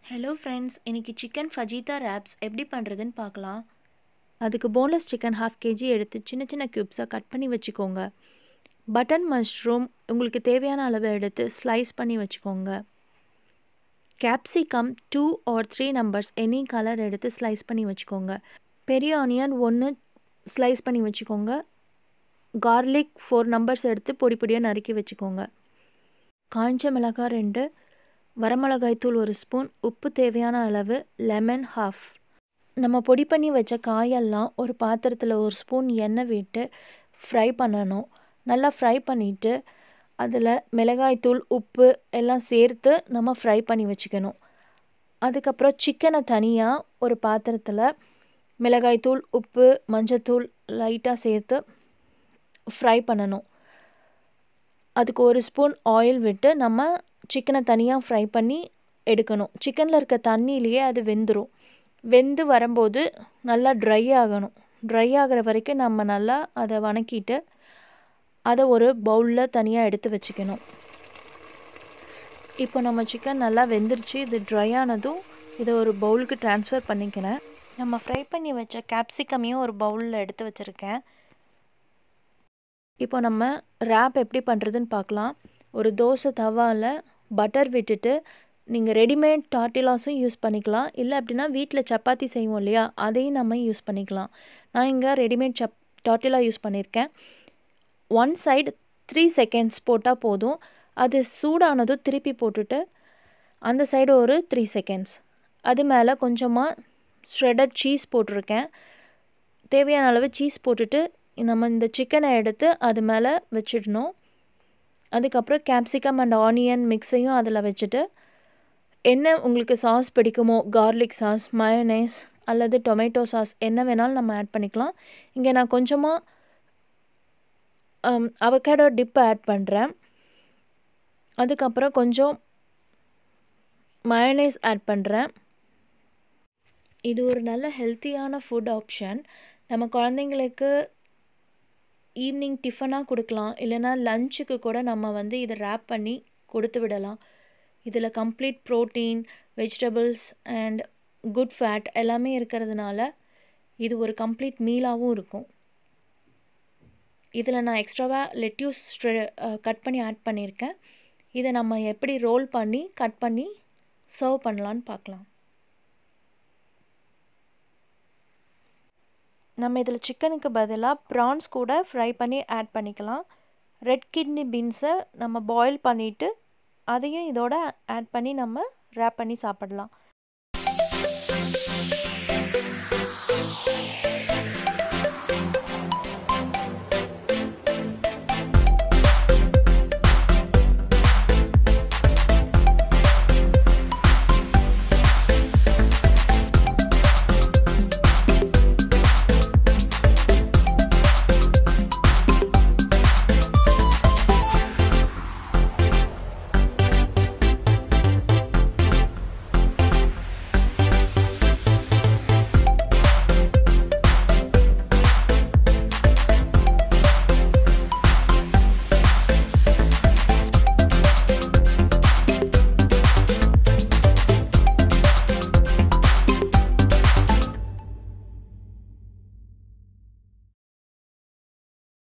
hello friends இன்றைக்கி chicken fajita wraps எப்படி பண்ணுறதுன்னு பார்க்கலாம் அதுக்கு போன்லெஸ் சிக்கன் ஹாஃப் கேஜி எடுத்து சின்ன சின்ன க்யூப்ஸாக கட் பண்ணி வச்சுக்கோங்க பட்டன் மஷ்ரூம் உங்களுக்கு தேவையான அளவு எடுத்து ஸ்லைஸ் பண்ணி வச்சுக்கோங்க capsicum two or three numbers any colour எடுத்து ஸ்லைஸ் பண்ணி வச்சுக்கோங்க பெரிய ஆனியன் ஒன்று ஸ்லைஸ் பண்ணி வச்சுக்கோங்க கார்லிக் ஃபோர் நம்பர்ஸ் எடுத்து பொடி பொடியாக நறுக்கி வச்சுக்கோங்க காஞ்ச மிளகாய் ரெண்டு வரமிளகாய் தூள் ஒரு ஸ்பூன் உப்பு தேவையான அளவு லெமன் ஹாஃப் நம்ம பொடி பண்ணி வச்ச காயெல்லாம் ஒரு பாத்திரத்தில் ஒரு ஸ்பூன் எண்ணெய் விட்டு ஃப்ரை பண்ணணும் நல்லா ஃப்ரை பண்ணிவிட்டு அதில் மிளகாய்த்தூள் உப்பு எல்லாம் சேர்த்து நம்ம ஃப்ரை பண்ணி வச்சுக்கணும் அதுக்கப்புறம் சிக்கனை தனியாக ஒரு பாத்திரத்தில் மிளகாய்த்தூள் உப்பு மஞ்சத்தூள் லைட்டாக சேர்த்து ஃப்ரை பண்ணணும் அதுக்கு ஒரு ஸ்பூன் ஆயில் விட்டு நம்ம சிக்கனை தனியாக ஃப்ரை பண்ணி எடுக்கணும் சிக்கனில் இருக்க தண்ணியிலேயே அது வெந்துடும் வெந்து வரும்போது நல்லா ட்ரை ஆகணும் ட்ரை ஆகிற வரைக்கும் நம்ம நல்லா அதை வணக்கிட்டு அதை ஒரு பவுலில் தனியாக எடுத்து வச்சுக்கணும் இப்போ நம்ம சிக்கன் நல்லா வெந்துருச்சு இது ட்ரை ஆனதும் இதை ஒரு பவுலுக்கு ட்ரான்ஸ்ஃபர் பண்ணிக்கிறேன் நம்ம ஃப்ரை பண்ணி வச்ச கேப்சிகமையும் ஒரு பவுலில் எடுத்து வச்சுருக்கேன் இப்போ நம்ம ரேப் எப்படி பண்ணுறதுன்னு பார்க்கலாம் ஒரு தோசை தவாவில் பட்டர் விட்டுட்டு நீங்கள் ரெடிமேட் டாட்டிலாஸும் யூஸ் பண்ணிக்கலாம் இல்லை அப்படின்னா வீட்டில் சப்பாத்தி செய்வோம் இல்லையா அதையும் நம்ம யூஸ் பண்ணிக்கலாம் நான் இங்கே ரெடிமேட் சப் டாட்டிலா யூஸ் பண்ணியிருக்கேன் ஒன் சைடு த்ரீ செகண்ட்ஸ் போட்டால் போதும் அது சூடானதும் திருப்பி போட்டுட்டு அந்த சைடு ஒரு த்ரீ செகண்ட்ஸ் அது மேலே கொஞ்சமாக ஷ்ரெடட் சீஸ் போட்டிருக்கேன் தேவையான அளவு சீஸ் போட்டுட்டு நம்ம இந்த சிக்கனை எடுத்து அது மேலே வச்சிடணும் அதுக்கப்புறம் கேப்சிகம் அண்ட் ஆனியன் மிக்ஸையும் அதில் வச்சுட்டு என்ன உங்களுக்கு சாஸ் பிடிக்குமோ கார்லிக் சாஸ் மயோனைஸ் அல்லது டொமேட்டோ சாஸ் என்ன வேணாலும் நம்ம ஆட் பண்ணிக்கலாம் இங்கே நான் கொஞ்சமாக அவகேடோ டிப்பை ஆட் பண்ணுறேன் அதுக்கப்புறம் கொஞ்சம் மயோனைஸ் ஆட் பண்ணுறேன் இது ஒரு நல்ல ஹெல்த்தியான ஃபுட் ஆப்ஷன் நம்ம குழந்தைங்களுக்கு ஈவினிங் டிஃபனாக கொடுக்கலாம் இல்லைனா லஞ்சுக்கு கூட நம்ம வந்து இதை ரேப் பண்ணி கொடுத்து விடலாம் இதில் complete protein vegetables and good fat எல்லாமே இருக்கிறதுனால இது ஒரு கம்ப்ளீட் மீலாகவும் இருக்கும் இதில் நான் எக்ஸ்ட்ராவாக லெட்யூஸ் கட் பண்ணி ஆட் பண்ணியிருக்கேன் இதை நம்ம எப்படி ரோல் பண்ணி கட் பண்ணி சர்வ் பண்ணலான்னு பார்க்கலாம் நம்ம இதில் சிக்கனுக்கு பதிலாக ப்ரான்ஸ் கூட ஃப்ரை பண்ணி ஆட் பண்ணிக்கலாம் ரெட் கிட்னி பீன்ஸை நம்ம பாயில் பண்ணிவிட்டு அதையும் இதோட ஆட் பண்ணி நம்ம ரேப் பண்ணி சாப்பிடலாம்